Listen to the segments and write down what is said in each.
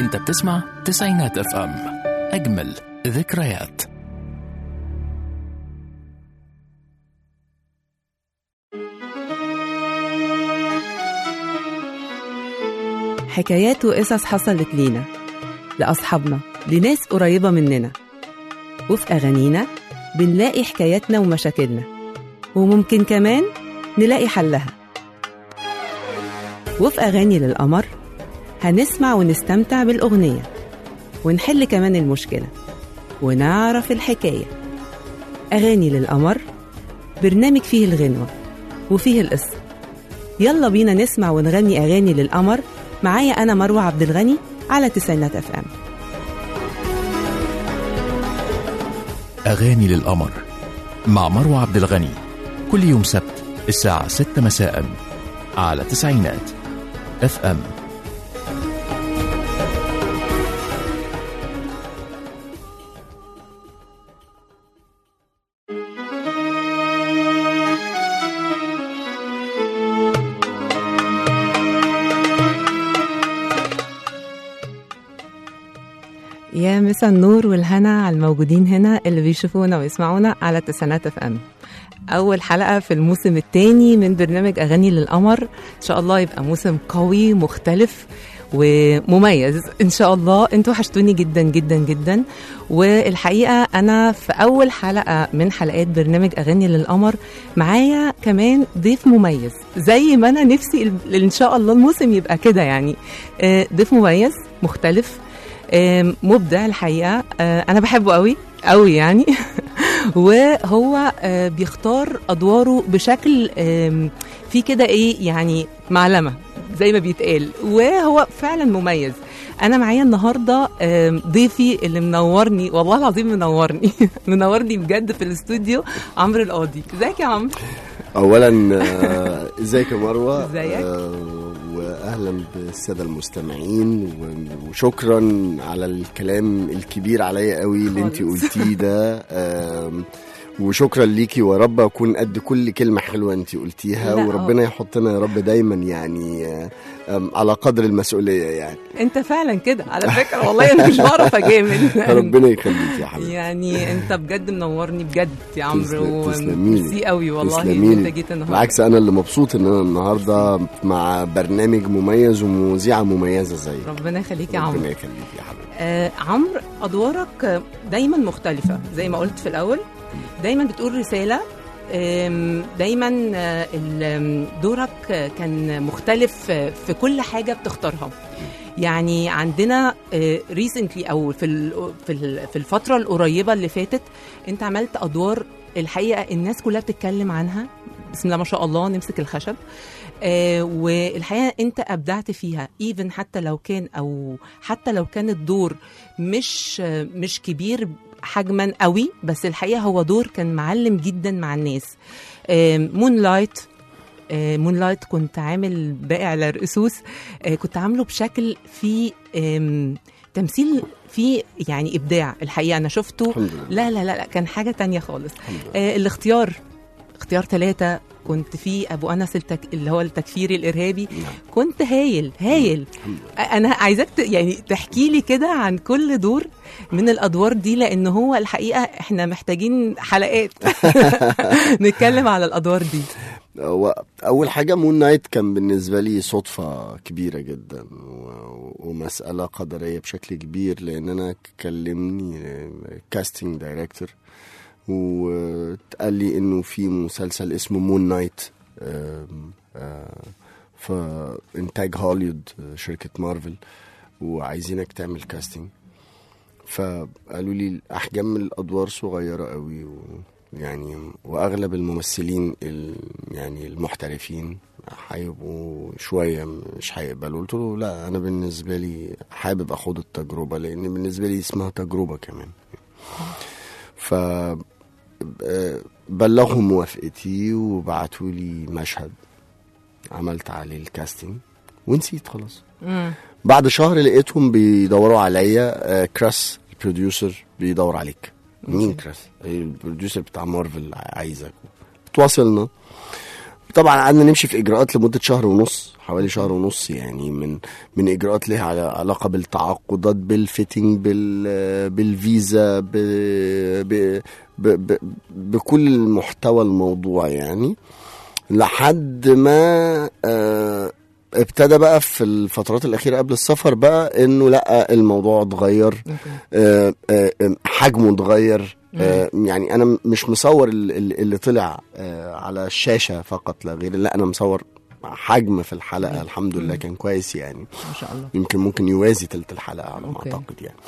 انت بتسمع تسعينات اف ام اجمل ذكريات حكايات وقصص حصلت لينا لأصحابنا لناس قريبة مننا وفي أغانينا بنلاقي حكاياتنا ومشاكلنا وممكن كمان نلاقي حلها وفي أغاني للقمر هنسمع ونستمتع بالأغنية ونحل كمان المشكلة ونعرف الحكاية أغاني للقمر برنامج فيه الغنوة وفيه القصة يلا بينا نسمع ونغني أغاني للقمر معايا أنا مروة عبد الغني على تسعينات أف أم أغاني للقمر مع مروة عبد الغني كل يوم سبت الساعة 6 مساء على تسعينات اف ام يا مسا النور والهنا على الموجودين هنا اللي بيشوفونا ويسمعونا على تسعينات اف ام اول حلقه في الموسم الثاني من برنامج اغاني للقمر ان شاء الله يبقى موسم قوي مختلف ومميز ان شاء الله انتوا وحشتوني جدا جدا جدا والحقيقه انا في اول حلقه من حلقات برنامج اغاني للقمر معايا كمان ضيف مميز زي ما انا نفسي ال- ان شاء الله الموسم يبقى كده يعني آه، ضيف مميز مختلف آم، مبدع الحقيقه آه، انا بحبه قوي قوي يعني وهو آه، بيختار ادواره بشكل آم، في كده ايه يعني معلمه زي ما بيتقال وهو فعلا مميز انا معايا النهارده آم، ضيفي اللي منورني والله العظيم منورني منورني بجد في الاستوديو عمرو القاضي ازيك يا عمرو اولا آه، ازيك يا مروه ازيك؟ آه، واهلا بالساده المستمعين و- وشكرا على الكلام الكبير عليا قوي اللي انت خالص. قلتيه ده آم، وشكرا ليكي ورب اكون قد كل كلمه حلوه انت قلتيها لا، وربنا يحطنا يا رب دايما يعني آه، آم، على قدر المسؤوليه يعني انت فعلا كده على فكره والله انا مش بعرف اجامل ربنا يخليك يا حبيبي يعني انت بجد منورني بجد يا عمرو تسلم- تسلميلي. ميرسي قوي والله ان تسلميلي. انت جيت النهارده بالعكس انا اللي مبسوط ان انا النهارده مع برنامج مميز ومذيعه مميزه زيك ربنا يخليك يا عمرو ربنا يخليك يا حبيبي آه عمرو ادوارك آه، دايما مختلفه زي ما قلت في الاول دايما بتقول رساله آم، دايما آه، ال- آم، دورك آه، كان مختلف آه، في كل حاجه بتختارها يعني عندنا ريسنتلي او في ال- في ال- في الفتره القريبه اللي فاتت انت عملت ادوار الحقيقه الناس كلها بتتكلم عنها بسم الله ما شاء الله نمسك الخشب آه والحقيقه انت ابدعت فيها ايفن حتى لو كان او حتى لو كان الدور مش آه مش كبير حجما قوي بس الحقيقه هو دور كان معلم جدا مع الناس مون لايت مون لايت كنت عامل بائع للرؤوس آه كنت عامله بشكل فيه آم، تمثيل فيه يعني ابداع الحقيقه انا شفته الحمد لله لا لا لا لا كان حاجه تانية خالص الحمد لله آه الاختيار اختيار ثلاثة كنت في ابو انس التك... اللي هو التكفيري الارهابي نعم كنت هايل هايل الحمد لله انا عايزاك ت... يعني تحكي لي كده عن كل دور من الادوار دي لان هو الحقيقه احنا محتاجين حلقات نتكلم على الادوار دي هو اول حاجه مون نايت كان بالنسبه لي صدفه كبيره جدا و- ومساله قدريه بشكل كبير لان انا كلمني كاستنج دايركتور وقال لي انه في مسلسل اسمه مون نايت آم، آه، في انتاج هوليوود شركه مارفل وعايزينك تعمل كاستنج فقالوا لي احجام الادوار صغيره قوي و يعني واغلب الممثلين ال يعني المحترفين هيبقوا شويه مش هيقبلوا قلت له لا انا بالنسبه لي حابب اخد التجربه لان بالنسبه لي اسمها تجربه كمان ف آه، بلغوا موافقتي وبعتوا لي مشهد عملت عليه الكاستنج ونسيت خلاص مم. بعد شهر لقيتهم بيدوروا عليا آه، كراس البروديوسر بيدور عليك مين كراس البروديوسر بتاع مارفل عايزك تواصلنا طبعا قعدنا نمشي في اجراءات لمده شهر ونص حوالي شهر ونص يعني من من اجراءات ليها على- علاقه بالتعاقدات بالفيتنج بال بالفيزا ب ب ب ب بكل المحتوى الموضوع يعني لحد ما آه ابتدى بقى في الفترات الاخيره قبل السفر بقى انه لا الموضوع اتغير آه، آه، آه، حجمه اتغير آه، يعني انا مش مصور ال- ال- اللي طلع آه، على الشاشه فقط لا غير لا انا مصور حجم في الحلقه الحمد لله كان كويس يعني ما شاء الله يمكن ممكن يوازي تلت الحلقه على ما أوكي. اعتقد يعني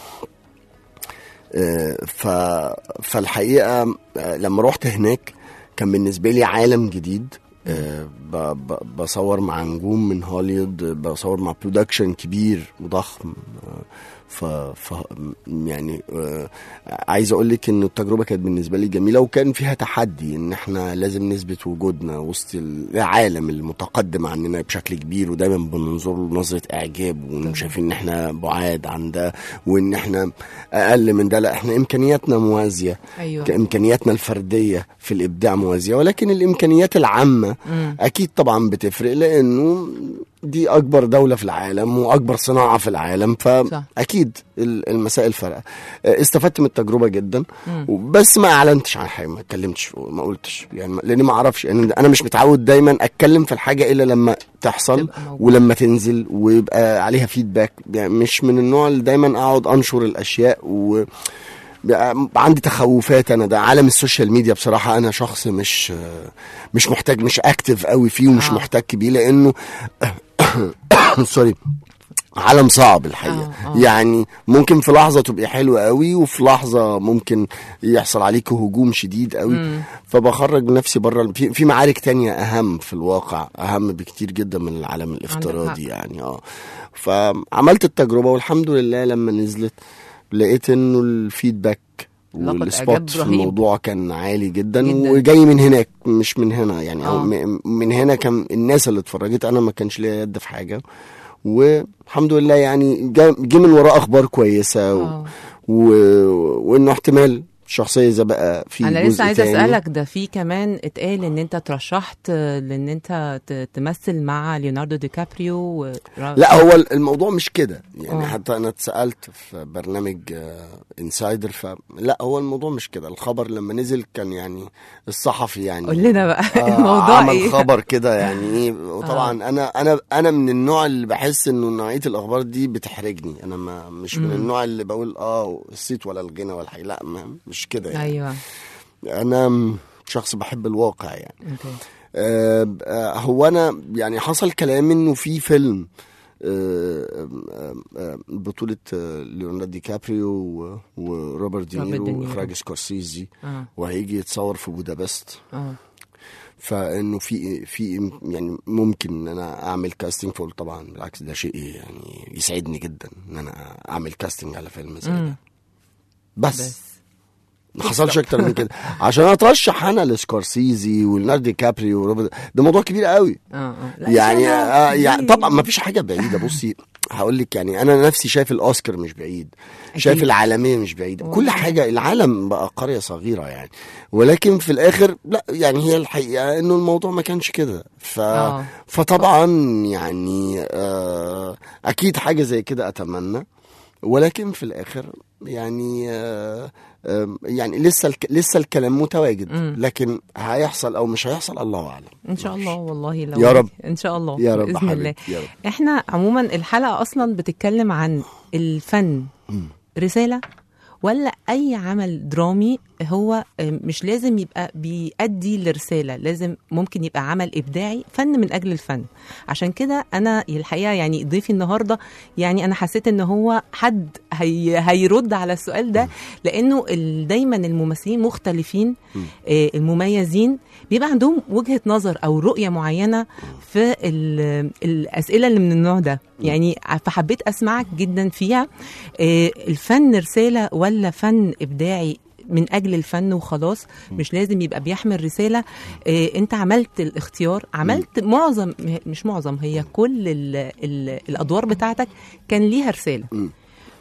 آه، ف فالحقيقه آه، لما رحت هناك كان بالنسبه لي عالم جديد آه، ب- ب- بصور مع نجوم من هوليوود آه، بصور مع برودكشن كبير وضخم آه، ف, ف يعني آه، عايز اقول لك ان التجربه كانت بالنسبه لي جميله وكان فيها تحدي ان احنا لازم نثبت وجودنا وسط العالم المتقدم عننا بشكل كبير ودايما بننظر له نظره اعجاب وشايفين ان احنا بعاد عن ده وان احنا اقل من ده لا احنا امكانياتنا موازيه ايوه كامكانياتنا الفرديه في الابداع موازيه ولكن الامكانيات العامه مم. اكيد طبعا بتفرق لانه دي اكبر دوله في العالم واكبر صناعه في العالم صح. فاكيد ال- المسائل فارقه آه، استفدت من التجربه جدا مم. بس ما اعلنتش عن حاجه ما اتكلمتش ما قلتش يعني لاني ما اعرفش يعني انا مش متعود دايما اتكلم في الحاجه الا لما تحصل تبقى موجودة. ولما تنزل ويبقى عليها فيدباك يعني مش من النوع اللي دايما اقعد انشر الاشياء و بقى عندي تخوفات انا ده عالم السوشيال ميديا بصراحه انا شخص مش مش محتاج مش اكتف قوي فيه ومش آه. محتك بيه لانه سوري عالم صعب الحقيقه آه، آه. يعني ممكن في لحظه تبقي حلوه قوي وفي لحظه ممكن يحصل عليك هجوم شديد قوي مم. فبخرج نفسي بره في, في معارك تانية اهم في الواقع اهم بكتير جدا من العالم الافتراضي يعني اه فعملت التجربه والحمد لله لما نزلت لقيت انه الفيدباك لقد إعجاب والسبوت في رهيب. الموضوع كان عالي جدا, جداً. وجاي من هناك مش من هنا يعني أو آه. م- من هنا كان الناس اللي اتفرجت انا ما كانش ليا يد في حاجه والحمد لله يعني جا- جه من وراه اخبار كويسه و... آه. و... وانه احتمال الشخصيه اذا بقى في انا جزء لسه عايزه تاني. اسالك ده في كمان اتقال ان انت ترشحت لان انت ت- تمثل مع ليوناردو دي كابريو و... لا هو الموضوع مش كده يعني آه. حتى انا اتسالت في برنامج انسايدر فلا هو الموضوع مش كده الخبر لما نزل كان يعني الصحفي يعني قول لنا بقى آه، الموضوع عمل ايه خبر كده يعني ايه وطبعا انا انا انا من النوع اللي بحس انه نوعيه الاخبار دي بتحرجني انا ما مش من النوع اللي بقول اه الصيت ولا الغنى ولا حاجه لا ما مش كده يعني ايوه انا شخص بحب الواقع يعني اوكي آه، آه، هو انا يعني حصل كلام انه في فيلم آه، آه، آه، بطولة آه، ليوناردو دي كابريو و- وروبرت دي روبرت نيرو دينيرو. واخراج سكورسيزي اه وهيجي يتصور في بودابست اه فانه في في يعني ممكن ان انا اعمل كاستنج فقلت طبعا بالعكس ده شيء يعني يسعدني جدا ان انا اعمل كاستنج على فيلم زي مم. ده بس, بس ما حصلش اكتر من كده عشان اترشح انا لسكورسيزي وليوناردو دي كابريو وروبرت ده موضوع كبير قوي اه اه لا، يعني, لا، آه يعني دي- طبعا ما فيش حاجه بعيده بصي هقول لك يعني انا نفسي شايف الاوسكار مش بعيد شايف أكيد. العالميه مش بعيده والله. كل حاجه العالم بقى قريه صغيره يعني ولكن في الاخر لا يعني هي الحقيقه انه الموضوع ما كانش كده ف آه. فطبعا يعني آه اكيد حاجه زي كده اتمنى ولكن في الاخر يعني آه آه يعني لسه الك... لسه الكلام متواجد مم. لكن هيحصل او مش هيحصل الله اعلم ان شاء الله والله لو يا رب. ان شاء الله يا رب باذن الله حبيبتي يا رب احنا عموما الحلقه اصلا بتتكلم عن الفن مم. رساله ولا اي عمل درامي هو مش لازم يبقى بيأدي لرساله لازم ممكن يبقى عمل ابداعي فن من اجل الفن عشان كده انا الحقيقه يعني ضيفي النهارده يعني انا حسيت ان هو حد هي هيرد على السؤال ده لانه ال- دايما الممثلين مختلفين آه، المميزين بيبقى عندهم وجهه نظر او رؤيه معينه في ال- الاسئله اللي من النوع ده يعني فحبيت اسمعك جدا فيها آه، الفن رساله ولا فن ابداعي من اجل الفن وخلاص مش لازم يبقى بيحمل رساله آه، انت عملت الاختيار عملت معظم مش معظم هي كل ال ال الادوار بتاعتك كان ليها رساله مم.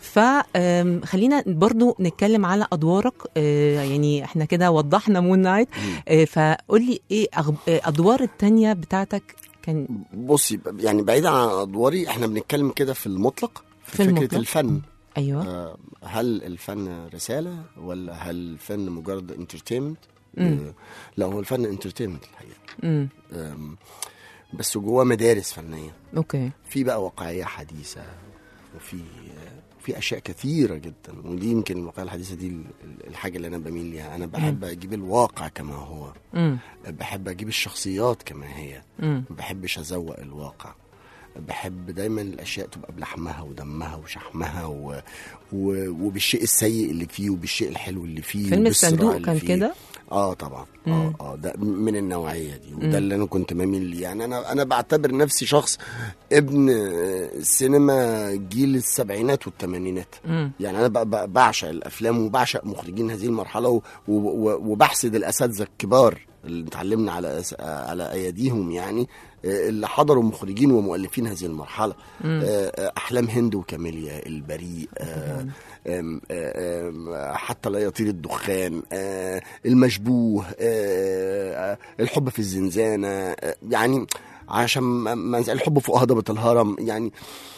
فخلينا برضو نتكلم على ادوارك آه، يعني احنا كده وضحنا مون نايت آه، فقول لي ايه أغ- آه، ادوار التانية بتاعتك كان بصي يعني بعيدا عن ادواري احنا بنتكلم كده في المطلق في, في فكره المطلق. الفن ايوه آه، هل الفن رساله ولا هل الفن مجرد انترتينمنت مم. لا هو الفن انترتينمنت الحقيقه امم آم، بس جواه مدارس فنيه اوكي في بقى واقعيه حديثه وفي في اشياء كثيره جدا ودي يمكن الواقعيه الحديثه دي ال- ال- الحاجه اللي انا بميل ليها انا بحب اجيب الواقع كما هو امم بحب اجيب الشخصيات كما هي امم ما بحبش ازوق الواقع بحب دايما الاشياء تبقى بلحمها ودمها وشحمها و... و... وبالشيء السيء اللي فيه وبالشيء الحلو اللي فيه فيلم وبالصراع الصندوق اللي كان فيه. كده اه طبعا مم. اه اه ده من النوعيه دي مم. وده اللي انا كنت بميل ليه يعني انا انا بعتبر نفسي شخص ابن آه، سينما جيل السبعينات والثمانينات امم يعني انا ب- ب- بعشق الافلام وبعشق مخرجين هذه المرحله و- و- وبحسد الاساتذه الكبار اللي اتعلمنا على أس- على اياديهم يعني آه، اللي حضروا مخرجين ومؤلفين هذه المرحله آه، آه، احلام هند وكاميليا البريء آه، آم، آه، آم، حتى لا يطير الدخان آه، المشبوه آه، آه، الحب في الزنزانه آه، يعني عشان ما ما ننسى- الحب فوق هضبه الهرم يعني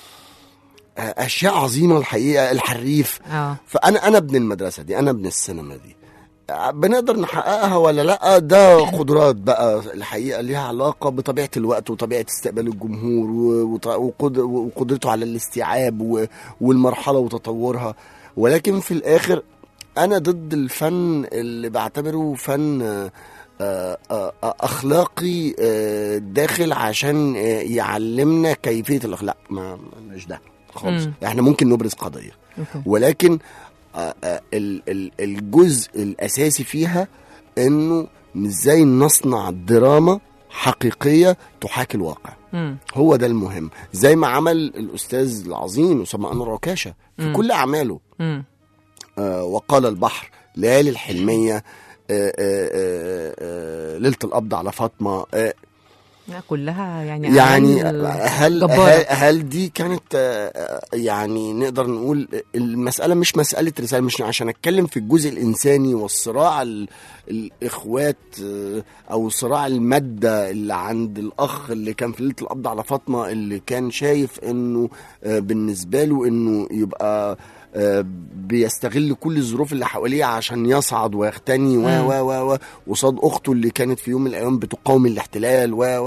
آه، اشياء عظيمه الحقيقه الحريف اه فانا انا ابن المدرسه دي انا ابن السينما دي بنقدر نحققها ولا لا ده قدرات بقى الحقيقه ليها علاقه بطبيعه الوقت وطبيعه استقبال الجمهور و- وط- وقد- وقدرته على الاستيعاب و- والمرحله وتطورها ولكن في الاخر انا ضد الفن اللي بعتبره فن آه، آه، آه، اخلاقي آه، داخل عشان آه، يعلمنا كيفيه الاخلاق ما مش ده خالص مم. احنا ممكن نبرز قضيه اوكي ولكن آه، آه، ال- ال- الجزء الاساسي فيها انه ازاي نصنع دراما حقيقيه تحاكي الواقع امم هو ده المهم زي ما عمل الاستاذ العظيم اسامه انور عكاشه في مم. كل اعماله امم آه، وقال البحر ليالي الحلميه آه، آه، آه، آه، ليله القبض على فاطمه آه، لا كلها يعني يعني أعمال هل جبارة. هل, هل دي كانت آه، آه، يعني نقدر نقول المسألة مش مسألة رسالة مش عشان أتكلم في الجزء الإنساني والصراع ال- الإخوات آه، أو صراع المادة اللي عند الأخ اللي كان في ليلة القبض على فاطمة اللي كان شايف إنه آه، بالنسبة له إنه يبقى آه، بيستغل كل الظروف اللي حواليه عشان يصعد ويغتني و مم. و و و قصاد اخته اللي كانت في يوم من الايام بتقاوم الاحتلال و و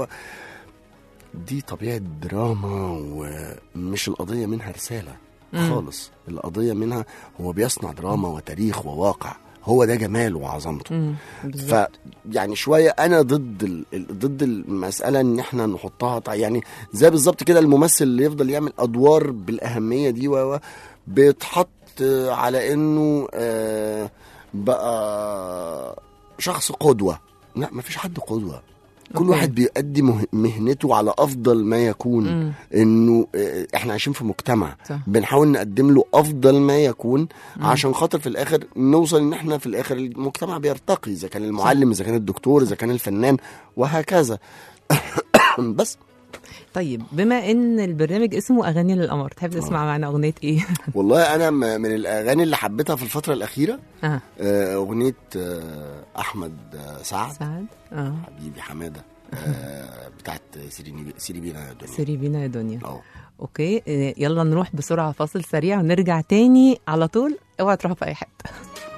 دي طبيعه دراما ومش القضيه منها رساله مم. خالص القضيه منها هو بيصنع دراما وتاريخ وواقع هو ده جماله وعظمته امم ف يعني شويه انا ضد ال... ال- ضد المساله ان احنا نحطها طع- يعني زي بالظبط كده الممثل اللي يفضل يعمل ادوار بالاهميه دي و و- بيتحط آه، على انه آه، بقى شخص قدوه لا مفيش حد قدوه كل أوكي. واحد بيؤدي مه- مهنته على افضل ما يكون مم. انه آه، احنا عايشين في مجتمع صح. بنحاول نقدم له افضل ما يكون عشان خاطر في الاخر نوصل ان احنا في الاخر المجتمع بيرتقي اذا كان المعلم اذا كان الدكتور اذا كان الفنان وهكذا بس طيب بما ان البرنامج اسمه اغاني للقمر تحب تسمع معنا اغنيه ايه والله انا م- من الاغاني اللي حبيتها في الفتره الاخيره اه آه، اغنيه آه، احمد آه، سعد سعد اه حبيبي حماده آه، بتاعت سيري سيري بينا يا دنيا سيري بينا يا دنيا اه اوكي آه، يلا نروح بسرعه فاصل سريع ونرجع تاني على طول اوعى تروحوا في اي حته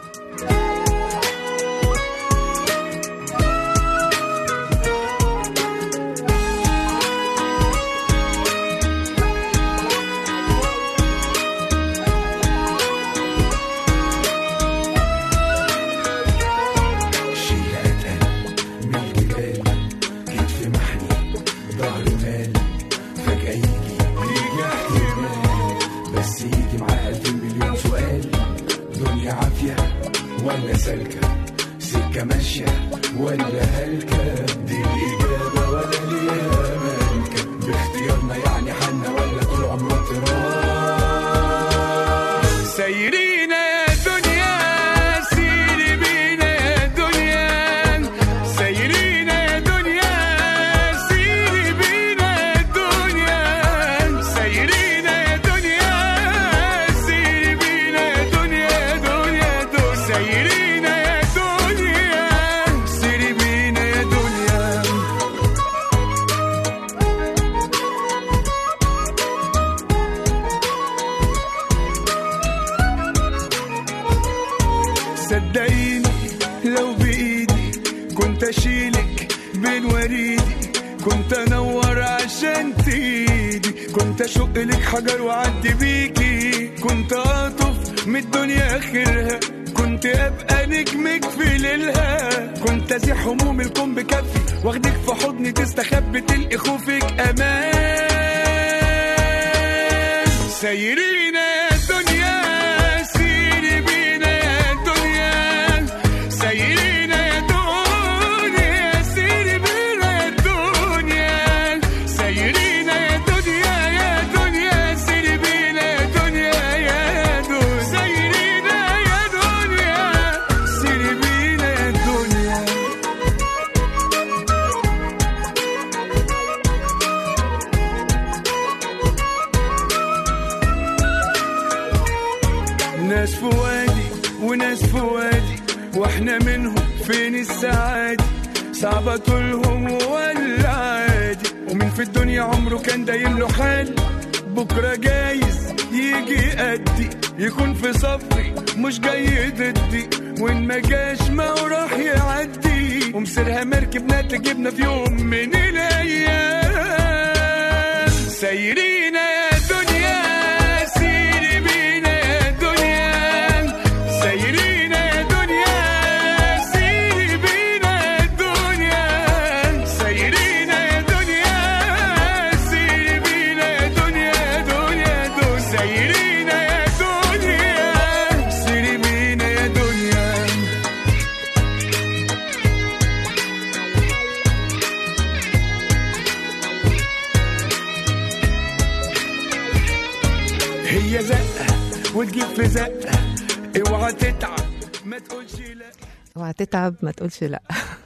شيل اتقل من الجبال كتف محني ظهر مال فجأة يجي يجي احتمال بس يجي معاه ألف مليون سؤال دنيا عافية ولا سالكة سكة ماشية ولا هلكة دي الإجابة ولا ليها مالكة باختيارنا يعني حنا ولا طول عمره اضطراب سايرين يا دنيا سيري بينا يا دنيا سايرين يا دنيا سيري بينا يا دنيا سايرين يا دنيا سيري اشيلك بين وريدي كنت انور عشان تيدي كنت اشق لك حجر واعدي بيكي كنت اطف من الدنيا اخرها كنت ابقى نجمك في ليلها كنت ازيح هموم الكون بكفي واخدك في حضني تستخبي تلقي خوفك امان سيرينا يا دنيا سيري بينا يا دنيا سيرينا يا دنيا سيري بينا يا دنيا سيرينا يا دنيا يا دنيا سيري بينا يا دنيا يا دنيا سيرينا يا دنيا سيري بينا يا دنيا ناس في وادي وناس في وادي واحنا منهم فين السعادة صعبة طولهم ولا عادي ومين في الدنيا عمره كان دايم له حال بكرة جايز يجي قدي يكون في صفي مش جاي ضدي وان ما جاش ما هو راح يعدي ومسيرها مركبنا تجيبنا في يوم من الايام سيرينا يا دنيا سيري بينا يا دنيا سيرينا يا دنيا سيري بينا يا دنيا سيرينا يا دنيا سيري بينا يا دنيا يا دنيا يا دنيا سيرينا يا دنيا سيري بينا يا دنيا هي زقة وتجيب في زقة اوعى تتعب ما تقولش لا اوعى تتعب ما تقولش لا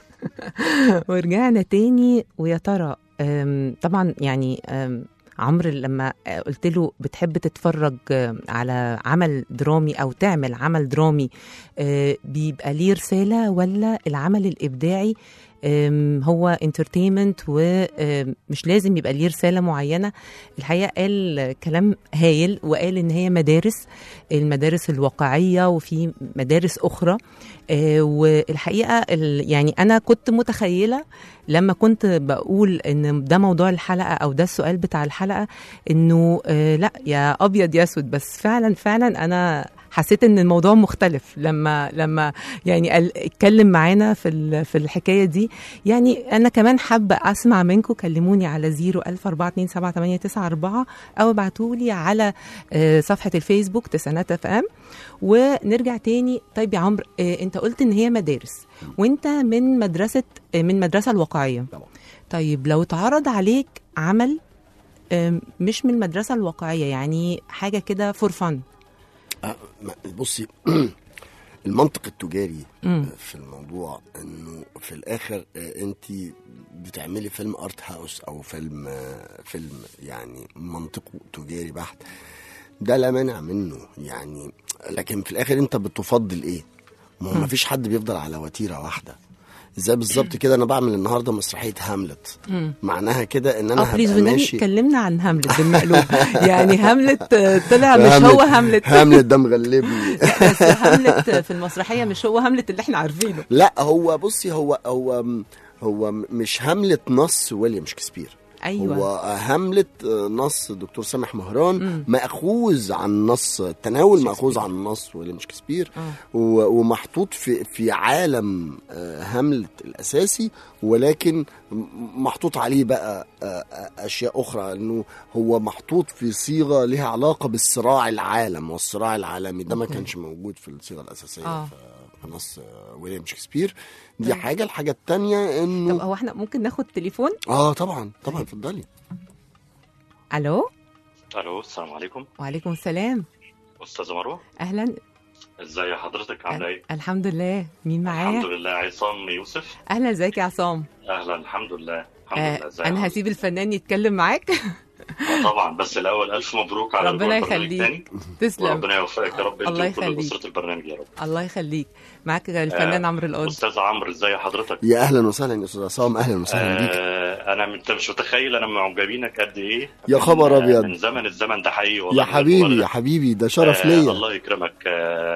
ورجعنا تاني ويا ترى أم، طبعا يعني أم، عمرو لما قلت له بتحب تتفرج أم، على عمل درامي او تعمل عمل درامي أه، بيبقى ليه رساله ولا العمل الابداعي أم، هو انترتينمنت ومش لازم يبقى ليه رساله معينه الحقيقه قال كلام هايل وقال ان هي مدارس المدارس الواقعيه وفي مدارس اخرى آه، والحقيقه ال- يعني انا كنت متخيله لما كنت بقول ان ده موضوع الحلقه او ده السؤال بتاع الحلقه انه آه، لا يا ابيض يا اسود بس فعلا فعلا انا حسيت ان الموضوع مختلف لما لما يعني قال- اتكلم معانا في ال- في الحكايه دي يعني انا كمان حابه اسمع منكم كلموني على 014278994 او ابعتوا لي على آه، صفحه الفيسبوك تسانات اف ام ونرجع تاني طيب يا عمرو آه، انت قلت ان هي مدارس وانت من مدرسه آه، من مدرسه الواقعيه طبعا. طيب لو اتعرض عليك عمل آم، مش من المدرسه الواقعيه يعني حاجه كده فور فن آه، ما- بصي المنطق التجاري مم. في الموضوع انه في الاخر انت بتعملي فيلم ارت هاوس او فيلم آه، فيلم يعني منطقه تجاري بحت ده لا مانع منه يعني لكن في الاخر انت بتفضل ايه ما هو مفيش حد بيفضل على وتيره واحده زي بالظبط كده انا بعمل النهارده مسرحيه هاملت معناها كده ان انا اه بليز هبقى والنبي ماشي اتكلمنا عن هاملت بالمقلوب يعني هاملت آه، طلع مش هو هاملت هاملت ده مغلبني بس هاملت في المسرحيه مش هو هاملت اللي احنا عارفينه لا هو بصي هو هو هو مش هاملت نص ويليام شكسبير ايوه هو هاملت نص دكتور سامح مهران ماخوذ عن نص التناول ماخوذ عن نص ويليام شكسبير آه. و- ومحطوط في في عالم آه، هاملت الاساسي ولكن م- محطوط عليه بقى آه، آه، اشياء اخرى انه هو محطوط في صيغه لها علاقه بالصراع العالم والصراع العالمي ده ما أوكي. كانش موجود في الصيغه الاساسيه آه. في في نص آه، ويليام شكسبير دي حاجه الحاجه الثانيه انه طب هو احنا ممكن ناخد تليفون اه طبعا طبعا اتفضلي الو الو السلام عليكم وعليكم السلام استاذه مروه اهلا ازاي حضرتك عامله ايه الحمد لله مين الحمد معايا لله عصام يوسف اهلا ازيك يا عصام اهلا الحمد لله الحمد آه لله ازاي انا حضرتك؟ هسيب الفنان يتكلم معاك آه طبعا بس الاول الف مبروك على ربنا رجوع البرنامج يخليك. تاني تسلم وربنا يوفقك يا رب انت الله وكل يخليك. اسره البرنامج يا رب الله يخليك معاك الفنان آه، عمرو القاضي استاذ عمرو ازاي حضرتك يا اهلا وسهلا يا استاذ عصام اهلا وسهلا بيك آه انا انت مش متخيل انا معجبينك قد ايه يا خبر من- أبيض. من زمن الزمن ده حقيقي والله يا من حبيبي المبالغة. يا حبيبي ده شرف آه ليا الله يكرمك آه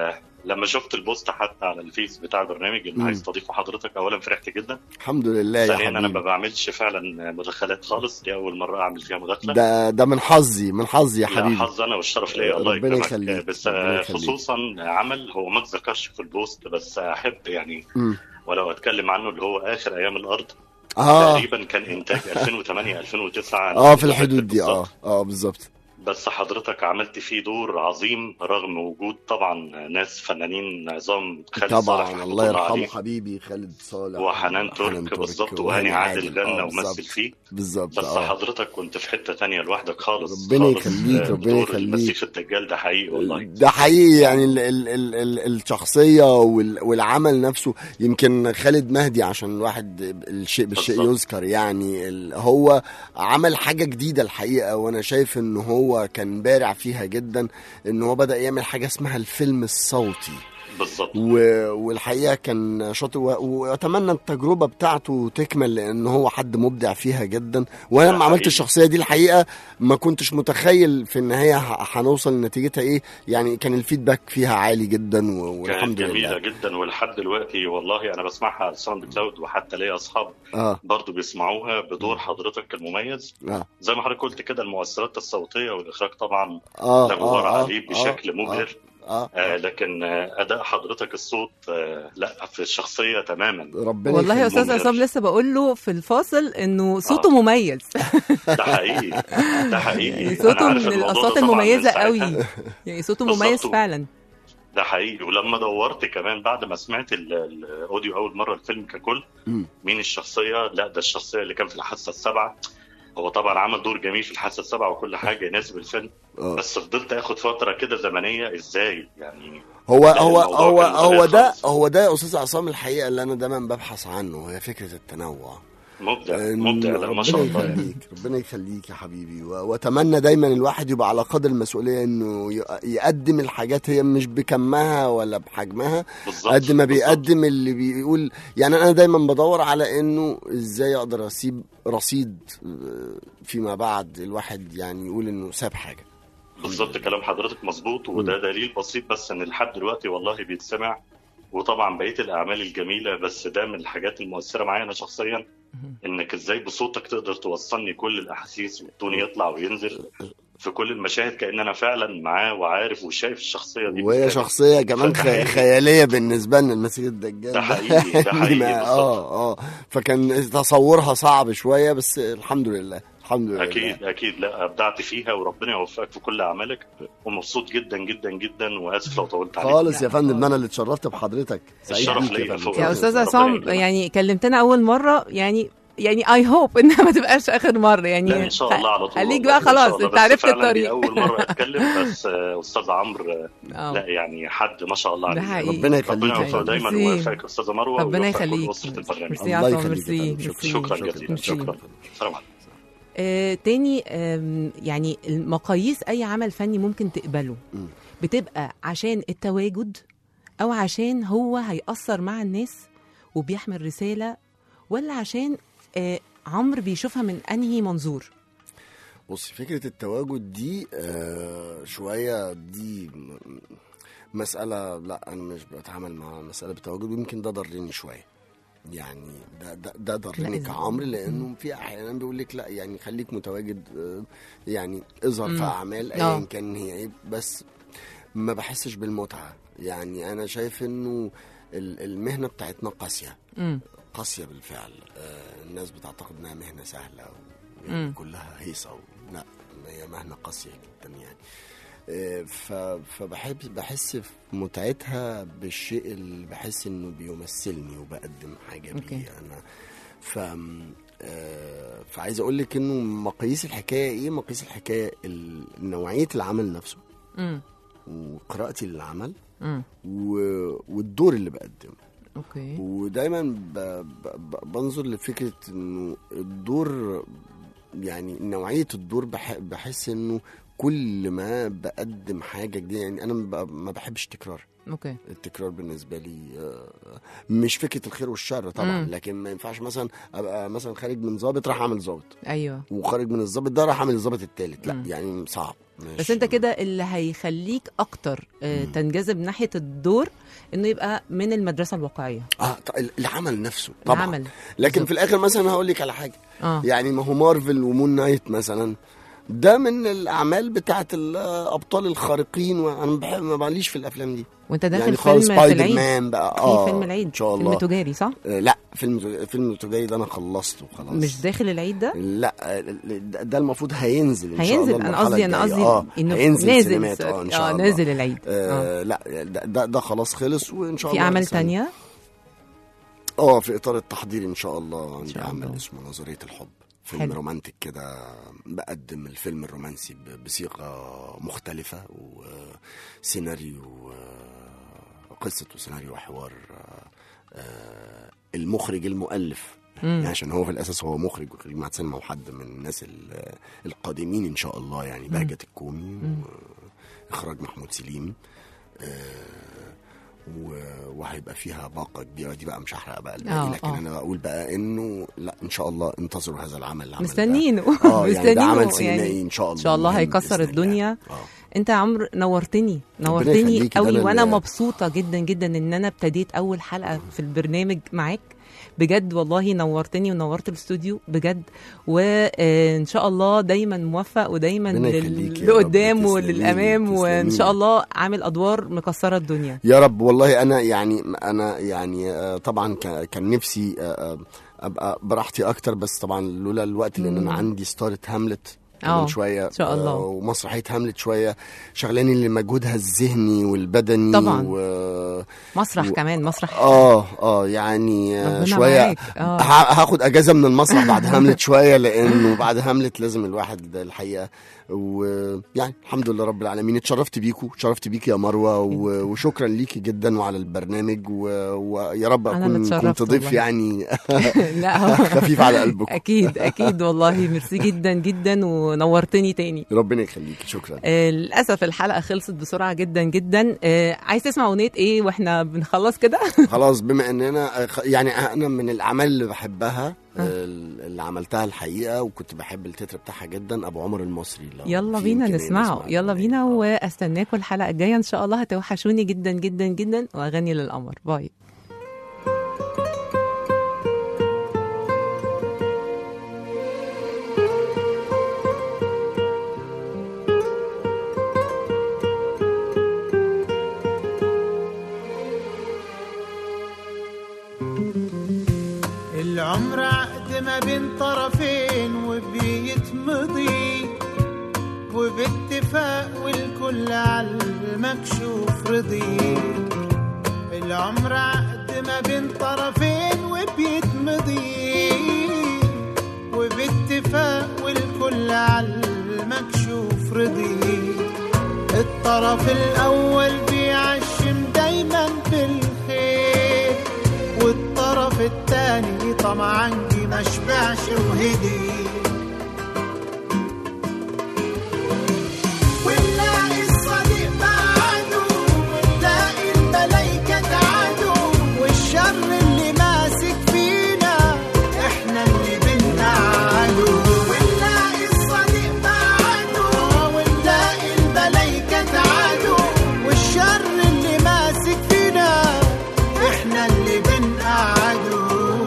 لما شفت البوست حتى على الفيس بتاع البرنامج مم. اللي عايز تضيفه حضرتك اولا فرحت جدا الحمد لله يا ثانيا انا ما حبيبي بعملش فعلا مداخلات خالص دي اول مره اعمل فيها مداخله ده ده من حظي من حظي يا لا حبيبي حظ انا والشرف ليا الله ربنا يكرمك يخليك، بس ربنا يخليك. خصوصا عمل هو ما اتذكرش في البوست بس احب يعني مم. ولو اتكلم عنه اللي هو اخر ايام الارض اه تقريبا كان انتاج 2008 2009 اه في الحدود دي اه بالظبط. اه بالظبط بس حضرتك عملت فيه دور عظيم رغم وجود طبعا ناس فنانين عظام خالد صالح طبعا رحمة الله يرحمه عليه حبيبي خالد صالح وحنان ترك بالظبط وهاني عادل غنى آه، ومثل بالظبط. فيه بالظبط بس اه حضرتك كنت في حته تانية لوحدك خالص ربنا خالص. يخليك، آه، ربنا دور يخليك. المسيح الدجال ده حقيقي والله ده حقيقي يعني ال ال ال ال الشخصية وال والعمل نفسه يمكن خالد مهدي عشان الواحد الشيء بالشيء بالظبط. يذكر يعني ال هو عمل حاجة جديدة الحقيقة وانا شايف ان هو كان بارع فيها جدا ان هو بدأ يعمل حاجة اسمها الفيلم الصوتي بالظبط و- والحقيقه كان شاطر و- واتمنى التجربه بتاعته تكمل لان هو حد مبدع فيها جدا وانا ده لما عملت حقيقي. الشخصيه دي الحقيقه ما كنتش متخيل في النهايه ه- هنوصل لنتيجتها ايه يعني كان الفيدباك فيها عالي جدا و- كانت والحمد جميله لله جدا ولحد دلوقتي والله انا بسمعها على الساوند كلاود وحتى ليا اصحاب اه برضه بيسمعوها بدور حضرتك المميز اه زي ما حضرتك قلت كده المؤثرات الصوتيه والاخراج طبعا اه لا غبار اه عليه بشكل مبهر اه, آه لكن آه اداء حضرتك الصوت آه لا في الشخصيه تماما ربنا والله يا يخليك. استاذ مبهر. عصام لسه بقول له في الفاصل انه صوته مميز ده حقيقي ده حقيقي يعني أنا صوته عارف من الموضوع ده الاصوات طبعاً من المميزه ساعتها. قوي يعني صوته بالظبط. مميز فعلا ده حقيقي ولما دورت كمان بعد ما سمعت ال- الاوديو اول مره الفيلم ككل مم. مين الشخصيه لا ده الشخصيه اللي كان في الحاسه السابعه هو طبعا عمل دور جميل في الحاسه السابعه وكل حاجه يناسب الفيلم آه. بس فضلت اخد فتره كده زمنيه ازاي يعني هو لا، هو الموضوع هو كان هو مختلف ده خالص. هو ده يا استاذ عصام الحقيقه اللي انا دايما ببحث عنه هي فكره التنوع مبدع إن مبدع لا ما شاء ربنا الله يعني. يخليك ربنا يخليك يا حبيبي و- واتمنى دايما الواحد يبقى على قدر المسؤوليه انه ي- يقدم الحاجات هي مش بكمها ولا بحجمها بالظبط قد ما بالظبط. بيقدم اللي بيقول يعني انا دايما بدور على انه ازاي اقدر اسيب رصيد آه، فيما بعد الواحد يعني يقول انه ساب حاجه بالظبط كلام حضرتك مظبوط وده دليل بسيط بس ان لحد دلوقتي والله بيتسمع وطبعا بقيه الاعمال الجميله بس ده من الحاجات المؤثره معايا انا شخصيا انك ازاي بصوتك تقدر توصلني كل الاحاسيس والتون يطلع وينزل في كل المشاهد كان انا فعلا معاه وعارف وشايف الشخصيه دي وهي بالكامل. شخصيه كمان ده خ- حقيقي. خياليه بالنسبه لنا المسيح الدجال ده حقيقي، ده حقيقي ما- بالظبط. اه اه فكان تصورها صعب شويه بس الحمد لله الحمد لله اكيد اكيد لا ابدعت فيها وربنا يوفقك في كل اعمالك ومبسوط جدا جدا جدا واسف لو طولت عليك خالص يا فندم انا اللي اتشرفت بحضرتك سعيد الشرف بيك ليا فندم. فوق يا ربنا استاذ يكرمك. عصام يعني كلمتنا اول مره يعني يعني اي هوب انها ما تبقاش اخر مره يعني لا ان شاء الله على طول خليك والله، بقى إن شاء خلاص الله. انت بس عرفت فعلاً دي الطريق اول مره اتكلم بس آه، استاذ عمرو آه، آه. لا يعني حد ما شاء الله ده عليه حقيقي. ربنا يخليك ربنا يا يوفقك فندم. دايما ميرسي. ويوفقك استاذه مروه ربنا ويوفقك كل يخليك اسره البرنامج ميرسي يا الله عصام يخليك يا ميرسي فندم. ميرسي. شكرا شكراً. جزيلا ميرسي. شكرا سلام عليكم آه تاني آم، يعني المقاييس اي عمل فني ممكن تقبله مم. بتبقى عشان التواجد او عشان هو هيأثر مع الناس وبيحمل رسالة ولا عشان آه عمرو بيشوفها من انهي منظور بصي فكرة التواجد دي آه شوية دي م- مسألة لا أنا مش بتعامل مع مسألة بالتواجد ويمكن ده ضرني شوية يعني ده ده, ده ضرني لا، كعمر لأنه في أحيانا بيقول لك لا يعني خليك متواجد آه يعني اظهر في مم. أعمال آه. أيا كان هي إيه بس ما بحسش بالمتعة يعني أنا شايف إنه ال- المهنة بتاعتنا قاسية مم. قاسية بالفعل آه الناس بتعتقد انها مهنة سهلة و- مم. يعني كلها هيصة و... لا هي مهنة قاسية جدا يعني آه ف... فبحب بحس في متعتها بالشيء اللي بحس انه بيمثلني وبقدم حاجة أوكي. بيه انا ف آه فعايز اقول لك انه مقاييس الحكايه ايه مقاييس الحكايه ال- نوعيه العمل نفسه مم. وقراءتي للعمل مم. و... والدور اللي بقدمه اوكي ودايما ب... ب... ب- بنظر لفكره انه الدور يعني نوعيه الدور بح... بحس انه كل ما بقدم حاجه جديده يعني انا ما ب- ما بحبش تكرار اوكي التكرار بالنسبه لي آه، مش فكره الخير والشر طبعا مم. لكن ما ينفعش مثلا ابقى مثلا خارج من ظابط راح اعمل ظابط ايوه وخارج من الظابط ده راح اعمل الظابط التالت لا مم. يعني صعب مش بس انت كده اللي هيخليك اكتر آه، مم. تنجذب ناحيه الدور انه يبقى من المدرسه الواقعيه اه ط- العمل نفسه طبعا العمل لكن بالظبط. في الاخر مثلا هقول لك على حاجه اه يعني ما هو مارفل ومون نايت مثلا ده من الاعمال بتاعت الابطال الخارقين وانا بحب ما بعليش في الافلام دي وانت داخل يعني فيلم خالص في سبايدر العيد مان بقى في اه فيلم العيد ان شاء فيلم الله تجاري صح آه لا فيلم فيلم تجاري ده انا خلصته خلاص مش داخل العيد ده لا آه، ده ده المفروض هينزل ان شاء هينزل الله انا المرحلة قصدي انا الجاية. قصدي اه انه هينزل نازل سينمات اه ان شاء اه الله نازل العيد اه آه لا ده, ده, ده خلاص خلص وان شاء في الله اعمال هنستنى. تانية اه في اطار التحضير ان شاء الله عندي شاء عمل الله. اسمه نظريه الحب فيلم حلو. رومانتك كده بقدم الفيلم الرومانسي ب- بصيغه مختلفه وسيناريو وقصه وسيناريو وحوار آه، آه، المخرج المؤلف مم. يعني عشان هو في الاساس هو مخرج وخريج معهد سينما وحد من الناس ال- القادمين ان شاء الله يعني بهجه الكومي واخراج محمود سليم آه، و- وهيبقى فيها باقه كبيره دي بقى مش هحرق بقى الباقي آه، لكن آه. انا بقول بقى انه لا ان شاء الله انتظروا هذا العمل العمل ده. مستنينه اه يعني ده مستنينه عمل سينمائي يعني ان شاء الله ان شاء الله مهم هيكسر بإذن الله. الدنيا اه انت يا عمرو نورتني نورتني يخليكي، ده قوي أنا وانا اللي- مبسوطه جدا جدا ان انا ابتديت اول حلقه في البرنامج معاك بجد والله نورتني ونورت الاستوديو بجد وان شاء الله دايما موفق ودايما ربنا لل- يخليكي يا رب، لقدام تسلميلي، وللامام وان تسلميلي. شاء الله عامل ادوار مكسره الدنيا يا رب والله انا يعني انا يعني آه، طبعا ك- كان نفسي آه، آه، ابقى براحتي اكتر بس طبعا لولا الوقت لان انا عندي ستارة هاملت كمان آه، شويه إن شاء الله. آه، ومسرحيه هاملت شويه شغلاني لمجهودها الذهني والبدني طبعاً. و... مسرح و- كمان مسرح اه اه يعني آه، ربنا شويه معاك، آه. ه- هاخد اجازه من المسرح بعد هاملت شويه لانه بعد هاملت لازم الواحد الحقيقه ويعني الحمد لله رب العالمين اتشرفت بيكو اتشرفت بيكي يا مروه و- وشكرا ليكي جدا وعلى البرنامج و- ويا رب أنا اكون اللي كنت اتشرفت ضيف والله. يعني لا هو- خفيف على قلبكم اكيد اكيد والله ميرسي جدا جدا ونورتني تاني ربنا يخليكي شكرا آه، للاسف الحلقه خلصت بسرعه جدا جدا آه، عايز تسمع اغنيه ايه واحنا بنخلص كده خلاص بما اننا يعني انا من الاعمال اللي بحبها اللي عملتها الحقيقه وكنت بحب التتر بتاعها جدا ابو عمر المصري لو يلا في بينا إمكانية نسمعه نسمع يلا الأغنية. بينا آه. واستناكم الحلقه الجايه ان شاء الله هتوحشوني جدا جدا جدا واغني للقمر باي العمر عقد ما بين طرفين وبيتمضي وباتفاق والكل على المكشوف رضي العمر عقد ما بين طرفين وبيتمضي وباتفاق والكل على المكشوف رضي الطرف الأول بيعشم دايما بالخير والطرف التاني طمعا جه ما شبعش وهدي ونلاقي الصديق بعده ونلاقي الملايكة تعادوا والشر اللي ماسك فينا احنا اللي بنقعده ونلاقي الصديق بعده ونلاقي الملايكة تعادوا والشر اللي ماسك فينا احنا اللي بنقعده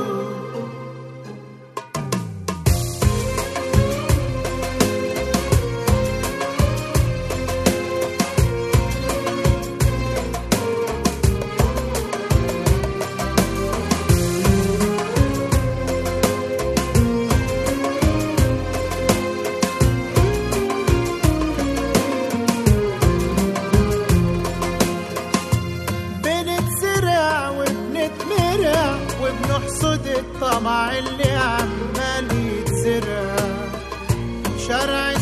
بنتزرع وبنتمرع وبنحصد الطمع اللي عمال يتزرع شرع